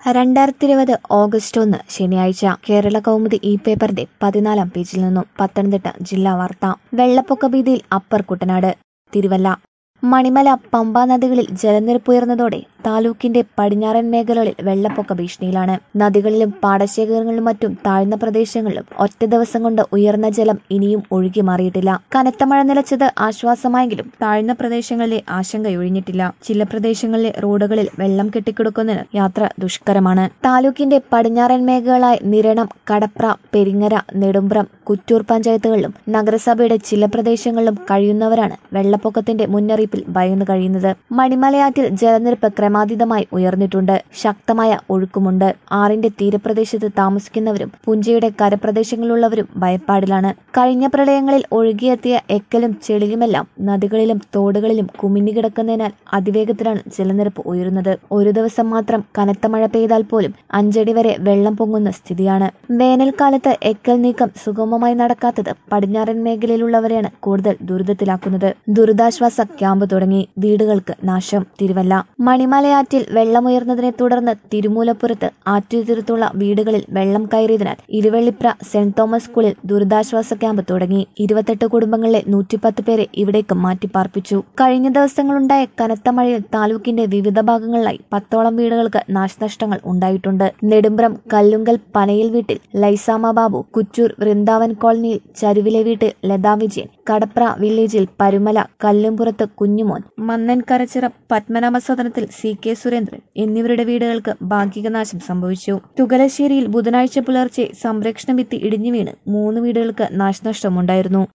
രണ്ടായിരത്തി ഇരുപത് ഓഗസ്റ്റ് ഒന്ന് ശനിയാഴ്ച കേരള കൗമുദി ഈ പേപ്പറിന്റെ പതിനാലാം പേജിൽ നിന്നും പത്തനംതിട്ട ജില്ലാ വാർത്ത വെള്ളപ്പൊക്ക ഭീതിയിൽ അപ്പർ കുട്ടനാട് തിരുവല്ല മണിമല പമ്പ നദികളിൽ ജലനിരപ്പ് ഉയർന്നതോടെ താലൂക്കിന്റെ പടിഞ്ഞാറൻ മേഖലകളിൽ വെള്ളപ്പൊക്ക ഭീഷണിയിലാണ് നദികളിലും പാടശേഖരങ്ങളിലും മറ്റും താഴ്ന്ന പ്രദേശങ്ങളിലും ഒറ്റ ദിവസം കൊണ്ട് ഉയർന്ന ജലം ഇനിയും ഒഴുകി മാറിയിട്ടില്ല കനത്ത മഴ നിലച്ചത് ആശ്വാസമായെങ്കിലും താഴ്ന്ന പ്രദേശങ്ങളിലെ ആശങ്കയൊഴിഞ്ഞിട്ടില്ല ചില പ്രദേശങ്ങളിലെ റോഡുകളിൽ വെള്ളം കെട്ടിക്കിടക്കുന്നതിന് യാത്ര ദുഷ്കരമാണ് താലൂക്കിന്റെ പടിഞ്ഞാറൻ മേഖലകളായ നിരണം കടപ്ര പെരിങ്ങര നെടുമ്പ്രം കുറ്റൂർ പഞ്ചായത്തുകളിലും നഗരസഭയുടെ ചില പ്രദേശങ്ങളിലും കഴിയുന്നവരാണ് വെള്ളപ്പൊക്കത്തിന്റെ മുന്നറിയിപ്പിൽ ഭയന്നു കഴിയുന്നത് മണിമലയാറ്റിൽ ജലനിരപ്പ് ക്രമാതീതമായി ഉയർന്നിട്ടുണ്ട് ശക്തമായ ഒഴുക്കുമുണ്ട് ആറിന്റെ തീരപ്രദേശത്ത് താമസിക്കുന്നവരും പുഞ്ചയുടെ കരപ്രദേശങ്ങളിലുള്ളവരും ഭയപ്പാടിലാണ് കഴിഞ്ഞ പ്രളയങ്ങളിൽ ഒഴുകിയെത്തിയ എക്കലും ചെളിയുമെല്ലാം നദികളിലും തോടുകളിലും കുമിഞ്ഞുകിടക്കുന്നതിനാൽ അതിവേഗത്തിലാണ് ജലനിരപ്പ് ഉയരുന്നത് ഒരു ദിവസം മാത്രം കനത്ത മഴ പെയ്താൽ പോലും അഞ്ചടി വരെ വെള്ളം പൊങ്ങുന്ന സ്ഥിതിയാണ് വേനൽക്കാലത്ത് എക്കൽ നീക്കം സുഗമമായി നടക്കാത്തത് പടിഞ്ഞാറൻ മേഖലയിലുള്ളവരെയാണ് കൂടുതൽ ദുരിതത്തിലാക്കുന്നത് ദുരിതാശ്വാസ ക്യാമ്പ് തുടങ്ങി വീടുകൾക്ക് നാശം തിരുവല്ല മണിമലയാറ്റിൽ വെള്ളമുയർന്നതിനെ തുടർന്ന് തിരുമൂലപ്പുറത്ത് ആറ്റുതീരത്തുള്ള വീടുകളിൽ വെള്ളം കയറിയതിനാൽ ഇരുവള്ളിപ്ര സെന്റ് തോമസ് സ്കൂളിൽ ദുരിതാശ്വാസ ക്യാമ്പ് തുടങ്ങി ഇരുപത്തെട്ട് കുടുംബങ്ങളിലെ നൂറ്റിപ്പത്ത് പേരെ ഇവിടേക്ക് മാറ്റിപ്പാർപ്പിച്ചു കഴിഞ്ഞ ദിവസങ്ങളുണ്ടായ കനത്ത മഴയിൽ താലൂക്കിന്റെ വിവിധ ഭാഗങ്ങളിലായി പത്തോളം വീടുകൾക്ക് നാശനഷ്ടങ്ങൾ ഉണ്ടായിട്ടുണ്ട് നെടുമ്പ്രം കല്ലുങ്കൽ പനയിൽ വീട്ടിൽ ലൈസാമ ബാബു കുറ്റൂർ വൃന്ദാവൻ കോളനിയിൽ ചരുവിലെ വീട്ടിൽ ലതാ വിജയൻ കടപ്ര വില്ലേജിൽ പരുമല കല്ലുംപുറത്ത് കുഞ്ഞുമോൻ മന്നൻകരച്ചിറ പത്മനാഭ സദനത്തിൽ സി കെ സുരേന്ദ്രൻ എന്നിവരുടെ വീടുകൾക്ക് ഭാഗിക നാശം സംഭവിച്ചു തുകലശ്ശേരിയിൽ ബുധനാഴ്ച പുലർച്ചെ സംരക്ഷണ ഭിത്തി ഇടിഞ്ഞു വീണ് മൂന്ന് വീടുകൾക്ക് നാശനഷ്ടമുണ്ടായിരുന്നു